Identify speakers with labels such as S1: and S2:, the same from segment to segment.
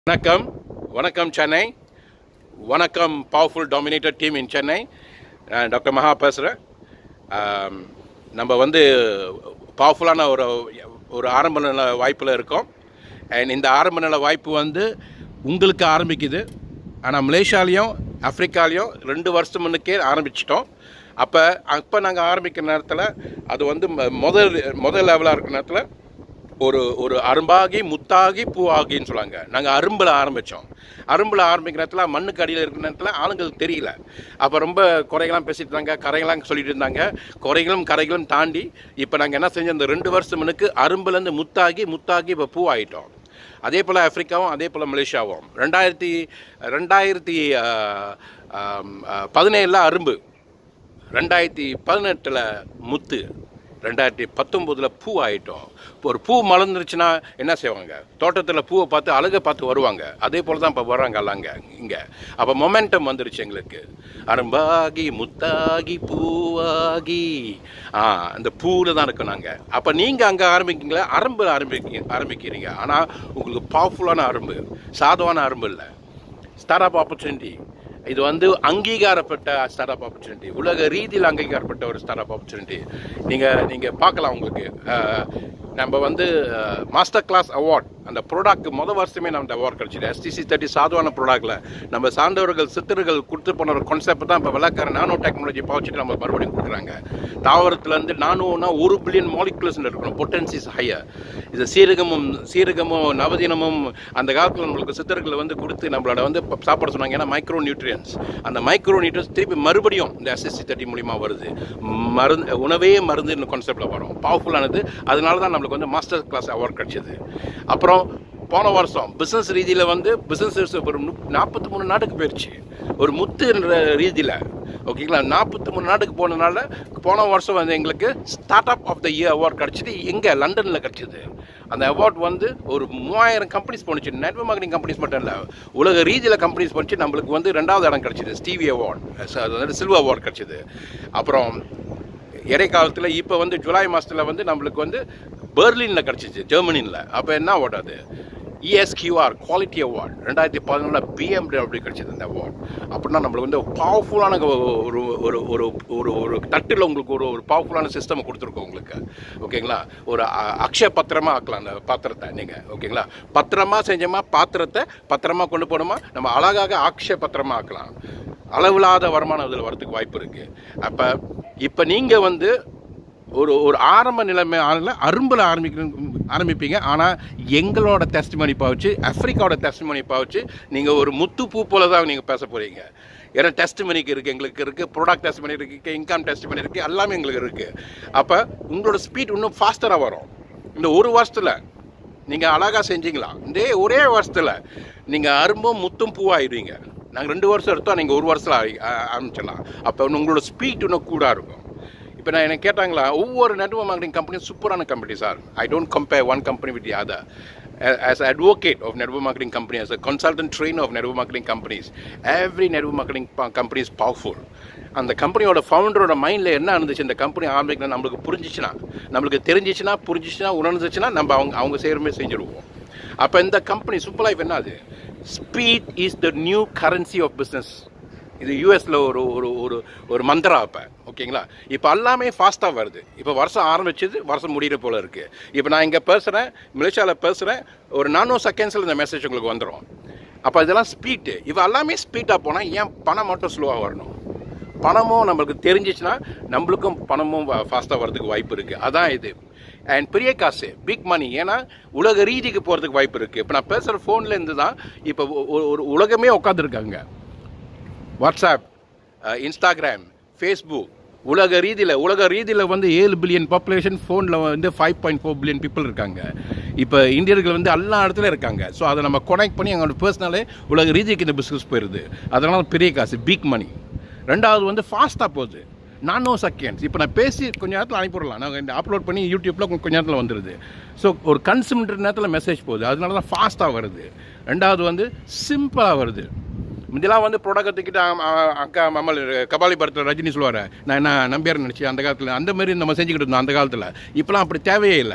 S1: வணக்கம் வணக்கம் சென்னை வணக்கம் powerful dominator team in Chennai நான் டாக்டர் மகா பேசுகிறேன் நம்ம வந்து பவர்ஃபுல்லான ஒரு ஒரு ஆரம்ப நில வாய்ப்பில் இருக்கோம் அண்ட் இந்த ஆரம்ப நில வாய்ப்பு வந்து உங்களுக்கு ஆரம்பிக்குது ஆனால் மலேசியாலையும் ஆஃப்ரிக்காலையும் ரெண்டு வருஷம் முன்னுக்கே ஆரம்பிச்சிட்டோம் அப்போ அப்போ நாங்கள் ஆரம்பிக்கிற நேரத்தில் அது வந்து ம- முதல் முதல் லெவலாக இருக்கிற நேரத்தில் ஒரு ஒரு அரும்பாகி முத்தாகி பூவாகின்னு சொல்லுவாங்க நாங்கள் அரும்பில் ஆரம்பித்தோம் அரும்பில் ஆரம்பிக்கிற இடத்துல மண்ணுக்கு அடியில் இருக்கிற நேரத்தில் ஆளுங்களுக்கு தெரியல அப்போ ரொம்ப குறைகளாம் பேசிட்டு இருந்தாங்க கரைகளாம் சொல்லிட்டு இருந்தாங்க குறைகளும் கரைகளும் தாண்டி இப்போ நாங்கள் என்ன செஞ்சோம் இந்த ரெண்டு வருஷம் முன்னுக்கு அரும்புலேருந்து முத்தாகி முத்தாகி இப்போ பூவாயிட்டோம் அதே போல் ஆப்பிரிக்காவும் அதே போல் மலேசியாவும் ரெண்டாயிரத்தி ரெண்டாயிரத்தி பதினேழில் அரும்பு ரெண்டாயிரத்தி பதினெட்டில் முத்து ரெண்டாயிரத்தி பத்தொம்போதில் பூ ஆயிட்டோம் இப்போ ஒரு பூ மலர்ந்துருச்சுன்னா என்ன செய்வாங்க தோட்டத்தில் பூவை பார்த்து அழகை பார்த்து வருவாங்க அதே போல் தான் இப்போ வர்றாங்க எல்லாம் அங்கே இங்கே அப்போ மொமெண்டம் வந்துருச்சு எங்களுக்கு அரும்பாகி முத்தாகி பூவாகி ஆ அந்த பூவில் தான் இருக்கோம் நாங்கள் அப்போ நீங்கள் அங்கே ஆரம்பிக்கீங்களா அரும்பில் ஆரம்பிக்க ஆரம்பிக்கிறீங்க ஆனால் உங்களுக்கு பவர்ஃபுல்லான அரும்பு சாதவான அரும்பு இல்லை ஸ்டார்ட் அப் ஆப்பர்ச்சுனிட்டி இது வந்து அங்கீகாரப்பட்ட ஸ்டார்ட் அப் ஆப்பர்ச்சுனிட்டி உலக ரீதியில் அங்கீகாரப்பட்ட ஒரு ஸ்டார்ட் அப் ஆப்பர்ச்சுனிட்டி நீங்கள் நீங்கள் பார்க்கலாம் உங்களுக்கு அஹ், நம்ம வந்து மாஸ்டர் கிளாஸ் அவார்ட் அந்த ப்ராடக்ட் முத வருஷமே நம்ம அந்த அவார்ட் கிடச்சிது எஸ்டிசி தேர்ட்டி சாதுவான ப்ராடக்ட்டில் நம்ம சார்ந்தவர்கள் சித்தர்கள் கொடுத்து போன ஒரு கான்செப்ட் தான் இப்போ விளக்கார நானோ டெக்னாலஜி பாவச்சிட்டு நம்ம மறுபடியும் கொடுக்குறாங்க தாவரத்துலேருந்து நானோனா ஒரு பில்லியன் மாலிகுலர்ஸ் இருக்கணும் பொட்டன்சிஸ் ஹையர் இது சீரகமும் சீரகமும் நவதினமும் அந்த காலத்தில் நம்மளுக்கு சித்தர்கள் வந்து கொடுத்து நம்மளோட வந்து ப- சாப்பாடு சொன்னாங்க ஏன்னா மைக்ரோ நியூட்ரியன்ஸ் அந்த மைக்ரோ நியூட்ரியன்ஸ் திருப்பி மறுபடியும் இந்த எஸ்எஸ்சி தேர்ட்டி மூலிமா வருது மருந்து உணவே மருந்துன்னு கான்செப்டில் வரும் பவர்ஃபுல்லானது அதனால தான் நம்மளுக்கு வந்து மாஸ்டர் கிளாஸ் அவார்ட் கிடைச்சது அப்புறம் போன வருஷம் பிஸ்னஸ் ரீதியில் வந்து பிஸ்னஸ் ஒரு நாற்பத்தி மூணு நாட்டுக்கு போயிடுச்சு ஒரு முத்துன்ற ரீதியில் ஓகேங்களா நாற்பத்தி மூணு நாட்டுக்கு போனதுனால போன வருஷம் வந்து எங்களுக்கு start up of the year award கிடச்சிது எங்கே லண்டனில் கிடச்சிது அந்த அவார்ட் வந்து ஒரு மூவாயிரம் கம்பெனிஸ் போணுச்சு நெட்வொர்க் மார்க்கெட்டிங் கம்பெனிஸ் மட்டும் இல்லை உலக ரீதியில் கம்பெனிஸ் போணுச்சு நம்மளுக்கு வந்து ரெண்டாவது இடம் கிடச்சிது ஸ்டிவி அவார்ட் அதாவது சில்வர் அவார்ட் கிடச்சிது அப்புறம் இடைக்காலத்தில் இப்போ வந்து ஜூலை மாதத்தில் வந்து நம்மளுக்கு வந்து பெர்லினில் கிடச்சிச்சு ஜெர்மனியில் அப்போ என்ன அவார்ட் அது இஎஸ்கியூஆர் குவாலிட்டி அவார்ட் ரெண்டாயிரத்தி பதினொன்றில் பிஎம்டபிள்யூ கிடச்சிது இந்த அவார்ட் அப்படின்னா நம்மளுக்கு வந்து பவர்ஃபுல்லான ஒரு ஒரு ஒரு ஒரு ஒரு தட்டில் உங்களுக்கு ஒரு ஒரு பவர்ஃபுல்லான சிஸ்டம் கொடுத்துருக்கோம் உங்களுக்கு ஓகேங்களா ஒரு அ- அக்ஷய பத்திரமா ஆக்கலாம் அந்த பாத்திரத்தை நீங்கள் ஓகேங்களா பத்திரமா செஞ்சோமா பாத்திரத்தை பத்திரமா கொண்டு போனோமா நம்ம அழகாக அக்ஷய பத்திரமா ஆக்கலாம் அளவில்லாத வருமானம் அதில் வரதுக்கு வாய்ப்பு இருக்குது அப்போ இப்போ நீங்கள் வந்து ஒரு ஒரு ஆரம்ப நிலைமை ஆனில் அரும்பில் ஆரம்பிக்கிற ஆரம்பிப்பீங்க ஆனால் எங்களோட டெஸ்ட் மணி பாவச்சு ஆஃப்ரிக்காவோட டெஸ்ட் மணி பாவச்சு நீங்கள் ஒரு முத்து பூ போல தான் நீங்கள் பேச போகிறீங்க ஏன்னா டெஸ்ட் மணிக்கு இருக்குது எங்களுக்கு இருக்குது ப்ராடக்ட் டெஸ்ட் மணி இருக்குது இன்கம் டெஸ்ட் மணி இருக்குது எல்லாமே எங்களுக்கு இருக்குது அப்போ உங்களோட ஸ்பீட் இன்னும் ஃபாஸ்டராக வரும் இந்த ஒரு வருஷத்தில் நீங்கள் அழகாக செஞ்சீங்களா இந்த ஒரே வருஷத்தில் நீங்கள் அரும்பும் முத்தும் பூவாயிருவீங்க நாங்கள் ரெண்டு வருஷம் எடுத்தோம் நீங்கள் ஒரு வருஷத்தில் ஆரம்பிச்சிடலாம் அப்போ உங்களோட ஸ்பீட் இன்னும் கூட இருக்கும் இப்போ நான் எனக்கு கேட்டாங்களா ஒவ்வொரு நெட்வொர்க் மார்க்கெட்டிங் கம்பெனியும் சூப்பரான company sir I don't compare one company with the other as advocate of network marketing company as a consultant trainer of network marketing companies every network marketing pa- company is powerful அந்த கம்பெனியோட ஃபவுண்டரோட மைண்டில் என்ன இருந்துச்சு இந்த company ஆரம்பிக்கணும் நம்மளுக்கு புரிஞ்சிச்சுன்னா நம்மளுக்கு தெரிஞ்சிச்சுன்னா புரிஞ்சிச்சுன்னா உணர்ந்துச்சுன்னா நம்ம அவங்க அவங்க செய்கிறமே செஞ்சுருவோம் அப்போ இந்த கம்பெனி சூப்பர் லைஃப் என்ன அது speed is the new currency of business இது யூஎஸில் ஒரு ஒரு ஒரு ஒரு மந்திரா இப்போ ஓகேங்களா இப்போ எல்லாமே ஃபாஸ்ட்டாக வருது இப்போ வருஷம் ஆரம்பிச்சது வருஷம் முடிகிற போல இருக்குது இப்போ நான் இங்கே பேசுகிறேன் மலேசியாவில் பேசுகிறேன் ஒரு நானூ செகண்ட்ஸில் இந்த மெசேஜ் உங்களுக்கு வந்துடும் அப்போ இதெல்லாம் ஸ்பீட்டு இப்போ எல்லாமே ஸ்பீடாக போனால் ஏன் பணம் மட்டும் ஸ்லோவாக வரணும் பணமும் நம்மளுக்கு தெரிஞ்சிச்சுன்னா நம்மளுக்கும் பணமும் ஃபாஸ்ட்டாக வரதுக்கு வாய்ப்பு இருக்குது அதான் இது அண்ட் பெரிய காசு பிக் மணி ஏன்னா உலக ரீதிக்கு போகிறதுக்கு வாய்ப்பு இருக்குது இப்போ நான் பேசுகிற ஃபோன்ல இருந்து தான் இப்போ ஒரு ஒரு உலகமே உட்காந்துருக்காங்க வாட்ஸ்அப் இன்ஸ்டாகிராம் ஃபேஸ்புக் உலக ரீதியில் உலக ரீதியில் வந்து ஏழு பில்லியன் பாப்புலேஷன் ஃபோனில் வந்து five point four billion people இருக்காங்க இப்போ இந்தியர்கள் வந்து எல்லா இடத்துல இருக்காங்க ஸோ அதை நம்ம கனெக்ட் பண்ணி எங்களோட பர்சனலே உலக ரீதிக்கு இந்த பிஸ்னஸ் போயிடுது அதனால பெரிய காசு பிக் மணி ரெண்டாவது வந்து ஃபாஸ்ட்டாக போகுது நானோ செகண்ட்ஸ் இப்போ நான் பேசி கொஞ்ச நேரத்தில் அனுப்பிடலாம் நாங்கள் இந்த அப்லோட் பண்ணி யூடியூப்பில் கொஞ்ச நேரத்தில் வந்துடுது ஸோ ஒரு கன்சூமர் நேரத்தில் மெசேஜ் போகுது அதனால தான் ஃபாஸ்ட்டாக வருது ரெண்டாவது வந்து சிம்பிளாக வருது முந்திலாம் வந்து புடகத்துக்கிட்ட அக்கா மம்மல் கபாலி படத்தில் ரஜினி சொல்லுவார் நான் என்ன நம்பியார் நினச்சி அந்த காலத்தில் அந்த மாதிரி நம்ம செஞ்சுக்கிட்டு இருந்தோம் அந்த காலத்தில் இப்போலாம் அப்படி தேவையே இல்லை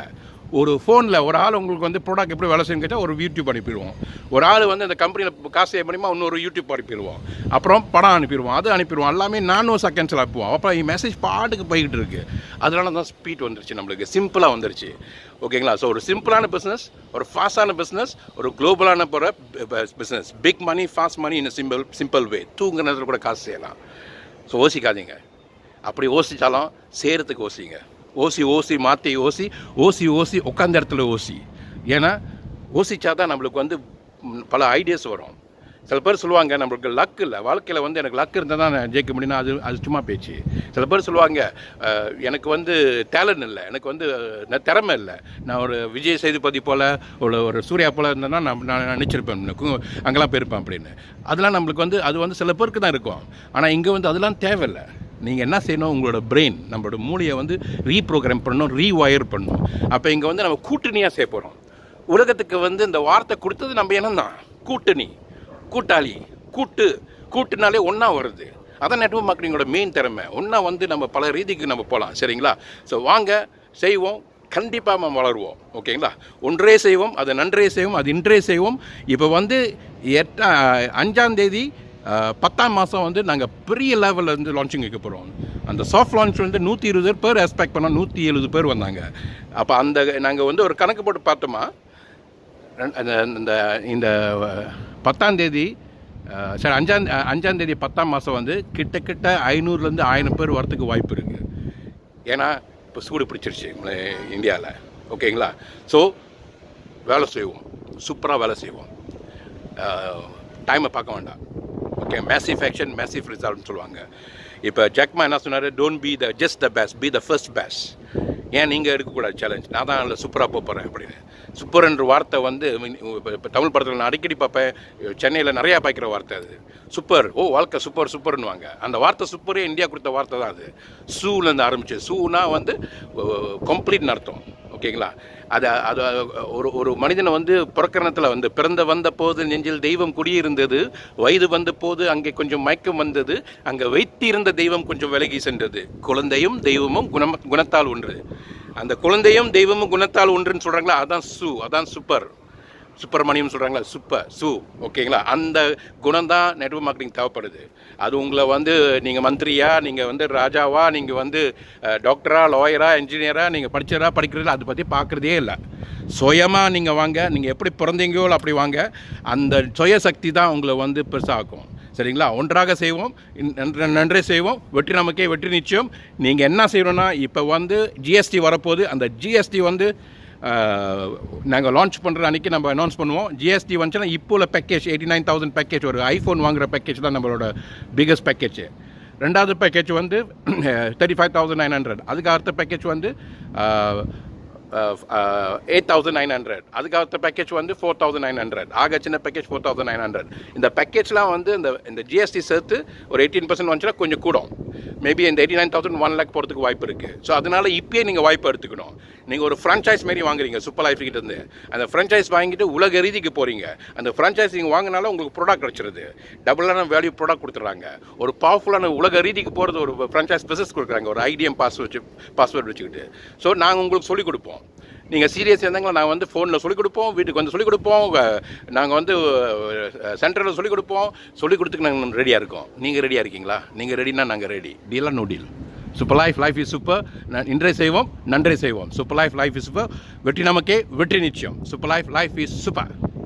S1: ஒரு ஃபோனில் ஒரு ஆள் உங்களுக்கு வந்து ப்ராடக்ட் எப்படி வேலை செய்யணும் கேட்டால் ஒரு யூடியூப் அனுப்பிடுவோம் ஒரு ஆள் வந்து அந்த கம்பெனியில் காசு சேவ் பண்ணிமா இன்னொரு யூடியூப் அனுப்பிடுவோம் அப்புறம் படம் அனுப்பிடுவோம் அது அனுப்பிடுவோம் எல்லாமே நானும் செகண்ட்ஸில் அனுப்புவோம் அப்புறம் மெசேஜ் பாட்டுக்கு போய்கிட்டு இருக்கு அதனால தான் ஸ்பீட் வந்துருச்சு நம்மளுக்கு சிம்பிளாக வந்துருச்சு ஓகேங்களா ஸோ ஒரு சிம்பிளான பிஸ்னஸ் ஒரு ஃபாஸ்டான பிஸ்னஸ் ஒரு குளோபலான போகிற business big money fast money in simple simple way தூங்குற நேரத்தில் கூட காசு செய்யலாம் ஸோ யோசிக்காதீங்க அப்படி யோசிச்சாலும் செய்கிறதுக்கு யோசிங்க ஓசி ஓசி மாற்றி ஓசி ஓசி ஓசி உட்காந்த இடத்துல ஓசி ஏன்னா யோசிச்சா தான் நம்மளுக்கு வந்து ம், பல ஐடியாஸ் வரும் சில பேர் சொல்லுவாங்க நம்மளுக்கு லக் இல்லை வாழ்க்கையில் வந்து எனக்கு லக் இருந்தால் தான் நான் ஜெயிக்க முடியும்னா அது அது சும்மா பேச்சு சில பேர் சொல்லுவாங்க அஹ், எனக்கு வந்து டேலண்ட் இல்லை எனக்கு வந்து அஹ், நான் திறமை இல்லை நான் ஒரு விஜய் சேதுபதி போல் ஒரு ஒரு சூர்யா போல் இருந்தேன்னா நான் நான் நினச்சிருப்பேன் கு- அங்கெல்லாம் போயிருப்பேன் அப்படின்னு அதெல்லாம் நம்மளுக்கு வந்து அது வந்து சில பேருக்கு தான் இருக்கும் ஆனால் இங்கே வந்து அதெல்லாம் தேவையில்லை நீங்கள் என்ன செய்யணும் உங்களோட பிரெயின் நம்மளோட மூளையை வந்து ரீப்ரோக்ராம் பண்ணணும் ரீவயர் பண்ணணும் அப்போ இங்கே வந்து நம்ம கூட்டணியாக செய்ய போகிறோம் உலகத்துக்கு வந்து இந்த வார்த்தை கொடுத்தது நம்ம இனம் தான் கூட்டணி கூட்டாளி கூட்டு கூட்டுனாலே ஒன்றா வருது அதான் நெட்வொர்க் மார்க்கெட்டிங்கோட மெயின் திறமை ஒன்றா வந்து நம்ம பல ரீதிக்கு நம்ம போகலாம் சரிங்களா ஸோ வாங்க செய்வோம் கண்டிப்பாக நம்ம வளருவோம் ஓகேங்களா ஒன்றே செய்வோம் அது நன்றே செய்வோம் அது இன்றே செய்வோம் இப்போ வந்து எட்டா அஞ்சாம் தேதி அஹ், பத்தாம் மாதம் வந்து நாங்கள் பெரிய லெவலில் வந்து லான்ச்சிங் வைக்க போகிறோம் அந்த சாஃப்ட் லான்ச் வந்து நூற்றி இருபது பேர் எக்ஸ்பெக்ட் பண்ணோம் நூற்றி எழுபது பேர் வந்தாங்க அப்போ அந்த நாங்கள் வந்து ஒரு கணக்கு போட்டு பார்த்தோமா ரெண்- அந்த இந்த இந்த பத்தாம் தேதி அஹ், சரி அஞ்சாம் அஞ்சாம் தேதி பத்தாம் மாதம் வந்து கிட்டத்தட்ட ஐநூறுலேருந்து ஆயிரம் பேர் வரத்துக்கு வாய்ப்பு இருக்குது ஏன்னா இப்போ சூடு பிடிச்சிருச்சு இந்தியாவில் ஓகேங்களா ஸோ வேலை செய்வோம் சூப்பராக வேலை செய்வோம் டைமை பார்க்க வேண்டாம் ஓகே மேசிவ் ஆக்ஷன் மேசிவ் ரிசல்ட்னு சொல்லுவாங்க இப்போ ஜக்மா என்ன சொன்னார் don't be the just the best be the first best ஏன் நீங்கள் எடுக்கக்கூடாது சேலஞ்ச் நான் தான் அதில் சூப்பராக போக போகிறேன் அப்படின்னு சூப்பர்ன்ற வார்த்தை வந்து இப்போ இப்போ தமிழ் படத்தில் நான் அடிக்கடி பார்ப்பேன் சென்னையில் நிறையா பாய்க்கிற வார்த்தை அது சூப்பர் ஓ வாழ்க்கை சூப்பர் சூப்பர்னுவாங்க அந்த வார்த்தை சூப்பரே இந்தியா கொடுத்த வார்த்தை தான் அது சூலேருந்து ஆரம்பிச்சு சூனா வந்து கம்ப்ளீட்னு அர்த்தம் ஓகேங்களா அது அது ஒரு ஒரு மனிதனை வந்து பிறக்கரணத்தில் வந்து பிறந்த வந்த போது நெஞ்சில் தெய்வம் குடியிருந்தது வயது வந்த போது அங்கே கொஞ்சம் மயக்கம் வந்தது அங்கே வைத்திருந்த தெய்வம் கொஞ்சம் விலகி சென்றது குழந்தையும் தெய்வமும் குணம் குணத்தால் ஒன்று அந்த குழந்தையும் தெய்வமும் குணத்தால் ஒன்றுன்னு சொல்கிறாங்களா அதான் சு அதான் சூப்பர் சுப்பிரமணியம் சொல்கிறாங்களா சூப்பர் சு ஓகேங்களா அந்த குணம் தான் நெட்வொர்க் மார்க்கெட்டிங் தேவைப்படுது அது உங்களை வந்து நீங்கள் மந்திரியா நீங்கள் வந்து ராஜாவா நீங்கள் வந்து அஹ், டாக்டரா லாயரா இன்ஜினியரா நீங்கள் படிச்சரா படிக்கிறீங்களா அதை பற்றி பார்க்குறதே இல்லை சுயமாக நீங்கள் வாங்க நீங்கள் எப்படி பிறந்தீங்கோ அப்படி வாங்க அந்த சுய சக்தி தான் உங்களை வந்து பெருசாக்கும் சரிங்களா ஒன்றாக செய்வோம் இன்- நன்ற- நன்றே செய்வோம் வெற்றி நமக்கே வெற்றி நிச்சயம் நீங்கள் என்ன செய்யணும்னா இப்போ வந்து ஜிஎஸ்டி வரப்போகுது அந்த ஜிஎஸ்டி வந்து நாங்கள் லான்ச் பண்ணுற அன்றைக்கி நம்ம அனௌன்ஸ் பண்ணுவோம் ஜிஎஸ்டி வந்துச்சுன்னா இப்போ உள்ள package eighty nine thousand package ஒரு ஐஃபோன் வாங்குற பேக்கேஜ் தான் நம்மளோட பிகஸ்ட் பேக்கேஜ் ரெண்டாவது பேக்கேஜ் வந்து thirty five thousand nine hundred அதுக்கு அடுத்த பேக்கேஜ் வந்து எயிட் தௌசண்ட் நைன் ஹண்ட்ரட் அதுக்கு அடுத்த பேக்கேஜ் வந்து ஃபோர் தௌசண்ட் நைன் ஹண்ட்ரட் ஆக சின்ன package four thousand nine hundred இந்த பேக்கேஜ்லாம் வந்து இந்த இந்த ஜிஎஸ்டி சேர்த்து ஒரு எயிட்டீன் பர்சன்ட் வந்துச்சுன்னா கொஞ்சம் கூடும் மேபி இந்த eighty nine thousand one lakh போகிறதுக்கு வாய்ப்பு இருக்குது ஸோ அதனால இப்பயே நீங்கள் வாய்ப்பு எடுத்துக்கணும் நீங்கள் ஒரு ஃப்ரான்ச்சைஸ் மாரி வாங்குறீங்க சூப்பர் லைஃப் கிட்ட இருந்து அந்த ஃப்ரான்ச்சைஸ் வாங்கிட்டு உலக ரீதிக்கு போகிறீங்க அந்த ஃப்ரான்ச்சைஸ் நீங்கள் வாங்கினால உங்களுக்கு ப்ராடக்ட் கிடச்சிருது டபுளான வேல்யூ ப்ராடக்ட் கொடுத்துட்றாங்க ஒரு பவர்ஃபுல்லான உலக ரீதிக்கு போகிறது ஒரு ஃப்ரான்ச்சைஸ் பிஸ்னஸ் கொடுக்குறாங்க ஒரு ஐடிஎம் பாஸ்வேர்ட் வச்சு பாஸ்வேர்ட் வச்சுக்கிட்டு ஸோ நாங்கள் உங்களுக்கு சொல்லிக் கொடுப்போம் நீங்கள் சீரியஸ் இருந்தாங்களா நான் வந்து ஃபோனில் சொல்லிக் கொடுப்போம் வீட்டுக்கு வந்து சொல்லிக் கொடுப்போம் நாங்கள் வந்து சென்டரில் சொல்லிக் கொடுப்போம் சொல்லிக் கொடுத்துக்கு நாங்கள் ரெடியாக இருக்கோம் நீங்கள் ரெடியாக இருக்கீங்களா நீங்கள் ரெடினா நாங்கள் ரெடி டீலாக no deal Super Life life is super இன்றை செய்வோம் நன்றே செய்வோம் Super Life life is super வெற்றி நமக்கே வெற்றி நிச்சயம் Super Life life is super